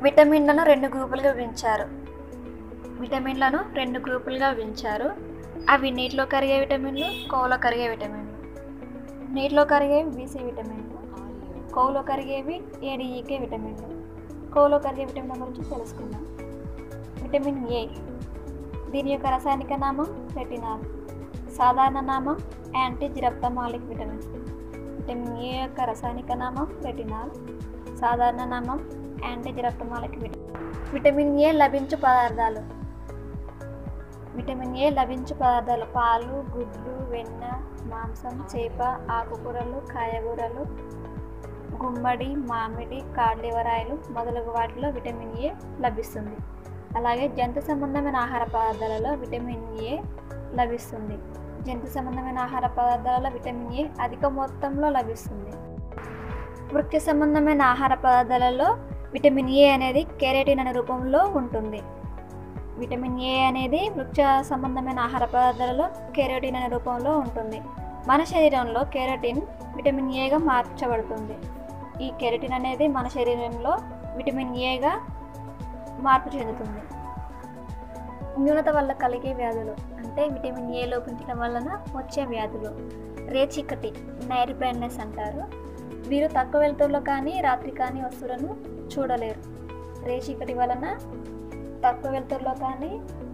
విటమిన్లను రెండు గ్రూపులుగా విభజించారు విటమిన్లను రెండు గ్రూపులుగా విభజించారు అవి నీటిలో కరిగే విటమిన్లు కొవ్వులో కరిగే విటమిన్లు నీటిలో కరిగేవి బీసీ విటమిన్లు కొవ్వులో కరిగేవి ఏడీఈకే విటమిన్లు కొవ్వులో కరిగే విటమిన్ల గురించి తెలుసుకుందాం విటమిన్ ఏ దీని యొక్క రసాయనిక నామం రెటినాల్ సాధారణ నామం anti xerophthalmic vitamin vitamin A యొక్క రసాయనిక నామం రెటినాల్ సాధారణ నామం anti xerophthalmic vitamin vitamin A లభించు పదార్థాలు విటమిన్ ఏ లభించు పదార్థాలు పాలు గుడ్లు వెన్న మాంసం చేప ఆకుకూరలు కాయగూరలు గుమ్మడి మామిడి కాడ్లివరాయలు మొదలగు వాటిలో విటమిన్ ఏ లభిస్తుంది అలాగే జంతు సంబంధమైన ఆహార పదార్థాలలో విటమిన్ ఏ లభిస్తుంది జంతు సంబంధమైన ఆహార పదార్థాలలో విటమిన్ ఏ అధిక మొత్తంలో లభిస్తుంది వృక్ష సంబంధమైన ఆహార పదార్థాలలో విటమిన్ ఏ అనేది కెరటిన్ అనే రూపంలో ఉంటుంది విటమిన్ ఏ అనేది వృక్ష సంబంధమైన ఆహార పదార్థాలలో కెరోటిన్ అనే రూపంలో ఉంటుంది మన శరీరంలో కెరోటిన్ విటమిన్ ఏగా మార్చబడుతుంది ఈ కెరోటిన్ అనేది మన శరీరంలో విటమిన్ ఏగా మార్పు చెందుతుంది న్యూనత వల్ల కలిగే వ్యాధులు అంటే విటమిన్ ఏ లోపించడం వలన వచ్చే వ్యాధులు రేచికటి నైట్ బ్లైండ్నెస్ అంటారు వీరు తక్కువ వెలుతురులో కానీ రాత్రి కానీ వస్తువులను చూడలేరు రేచికటి వలన తక్కువ వెలుతురులో కానీ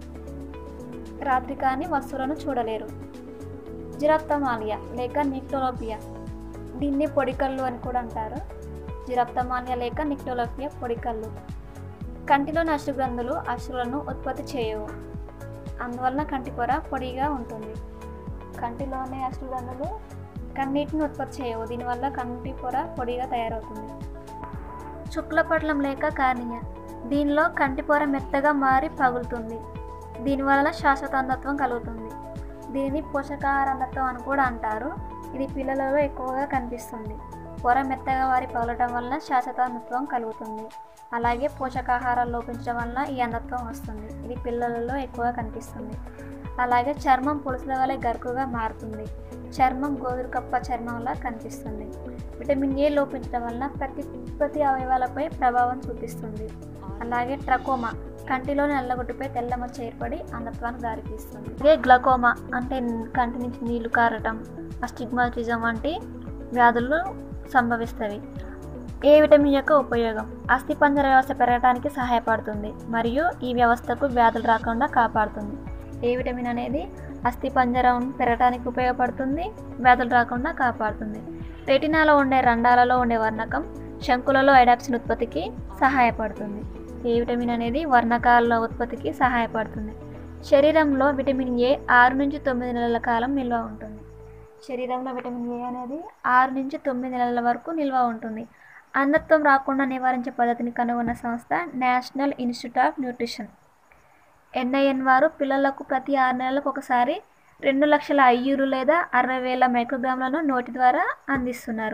రాత్రి కానీ వస్తువులను చూడలేరు జిరాప్తమాలియా లేక నిక్టోలోపియా దీన్ని పొడికళ్ళు అని కూడా అంటారు జిరాప్తమాలియా లేక నిక్టోలోపియా పొడికళ్ళు కంటిలోని అశ్రుగ్రంథులు అశ్రులను ఉత్పత్తి చేయవు అందువలన కంటి పొర పొడిగా ఉంటుంది కంటిలోని అశ్రుగ్రంథులు కన్నీటిని ఉత్పత్తి చేయవు దీనివల్ల కంటి పొర పొడిగా తయారవుతుంది శుక్లపట్లం లేక కార్నియా దీనిలో కంటి పొర మెత్తగా మారి పగులుతుంది దీనివల్ల శాశ్వత అంధత్వం కలుగుతుంది దీనిని పోషకాహార అంధత్వం అని కూడా అంటారు ఇది పిల్లలలో ఎక్కువగా కనిపిస్తుంది పొర మెత్తగా వారి పగలటం వలన శాశ్వత అంధత్వం కలుగుతుంది అలాగే పోషకాహారాలు లోపించడం వలన ఈ అంధత్వం వస్తుంది ఇది పిల్లలలో ఎక్కువగా కనిపిస్తుంది అలాగే చర్మం పులుసుల వలె గరుకుగా మారుతుంది చర్మం గోధురు కప్ప చర్మంలా కనిపిస్తుంది విటమిన్ ఏ లోపించడం వలన ప్రతి ప్రతి అవయవాలపై ప్రభావం చూపిస్తుంది అలాగే ట్రకోమా కంటిలో నల్లగొట్టుపై తెల్లమచ్చ ఏర్పడి అంధత్వానికి దారితీస్తుంది అలాగే గ్లకోమా అంటే కంటి నుంచి నీళ్లు కారటం అస్టిగ్మాటిజం వంటి వ్యాధులు సంభవిస్తవి ఏ విటమిన్ యొక్క ఉపయోగం అస్థిపంజర వ్యవస్థ పెరగడానికి సహాయపడుతుంది మరియు ఈ వ్యవస్థకు వ్యాధులు రాకుండా కాపాడుతుంది ఏ విటమిన్ అనేది అస్థిపంజరం పెరగడానికి ఉపయోగపడుతుంది వ్యాధులు రాకుండా కాపాడుతుంది రెటినాలో ఉండే రండాలలో ఉండే వర్ణకం శంకులలో ఐడాప్సిన్ ఉత్పత్తికి సహాయపడుతుంది ఏ విటమిన్ అనేది వర్ణకాల ఉత్పత్తికి సహాయపడుతుంది శరీరంలో విటమిన్ ఏ ఆరు నుంచి తొమ్మిది నెలల కాలం నిల్వ ఉంటుంది శరీరంలో విటమిన్ ఏ అనేది ఆరు నుంచి తొమ్మిది నెలల వరకు నిల్వ ఉంటుంది అంధత్వం రాకుండా నివారించే పద్ధతిని కనుగొన్న సంస్థ National Institute of Nutrition NIN వారు పిల్లలకు ప్రతి ఆరు నెలలకు ఒకసారి రెండు లక్షల ఐయూలు లేదా అరవై వేల మైక్రోగ్రాములను నోటి ద్వారా అందిస్తున్నారు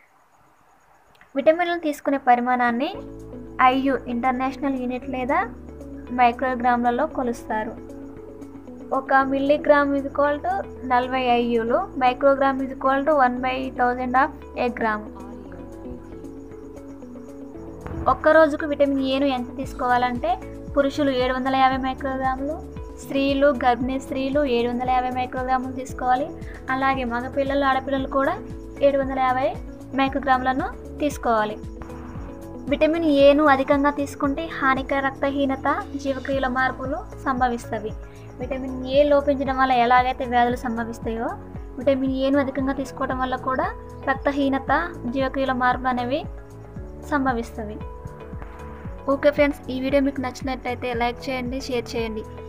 విటమిన్లను తీసుకునే పరిమాణాన్ని ఐయు ఇంటర్నేషనల్ యూనిట్ లేదా మైక్రోగ్రాములలో కొలుస్తారు ఒక మిల్లీగ్రామ్ ఇది ఈక్వల్ టు నలభై ఐయులు మైక్రోగ్రామ్ ఇది equal to one by thousand of a gram ఒక్క రోజుకు విటమిన్ ఏను ఎంత తీసుకోవాలంటే పురుషులు ఏడు వందల యాభై మైక్రోగ్రాములు స్త్రీలు గర్భిణీ స్త్రీలు ఏడు వందల యాభై మైక్రోగ్రాములు తీసుకోవాలి అలాగే మగపిల్లలు ఆడపిల్లలు కూడా ఏడు వందల యాభై మైక్రోగ్రాములను తీసుకోవాలి విటమిన్ ఏను అధికంగా తీసుకుంటే హానికర రక్తహీనత జీవక్రియల మార్పులు సంభవిస్తవి విటమిన్ ఏ లోపించడం వల్ల ఎలాగైతే వ్యాధులు సంభవిస్తాయో విటమిన్ ఏను అధికంగా తీసుకోవడం వల్ల కూడా రక్తహీనత జీవక్రియల మార్పులు అనేవి సంభవిస్తవి ఓకే ఫ్రెండ్స్ ఈ వీడియో మీకు నచ్చినట్లయితే లైక్ చేయండి షేర్ చేయండి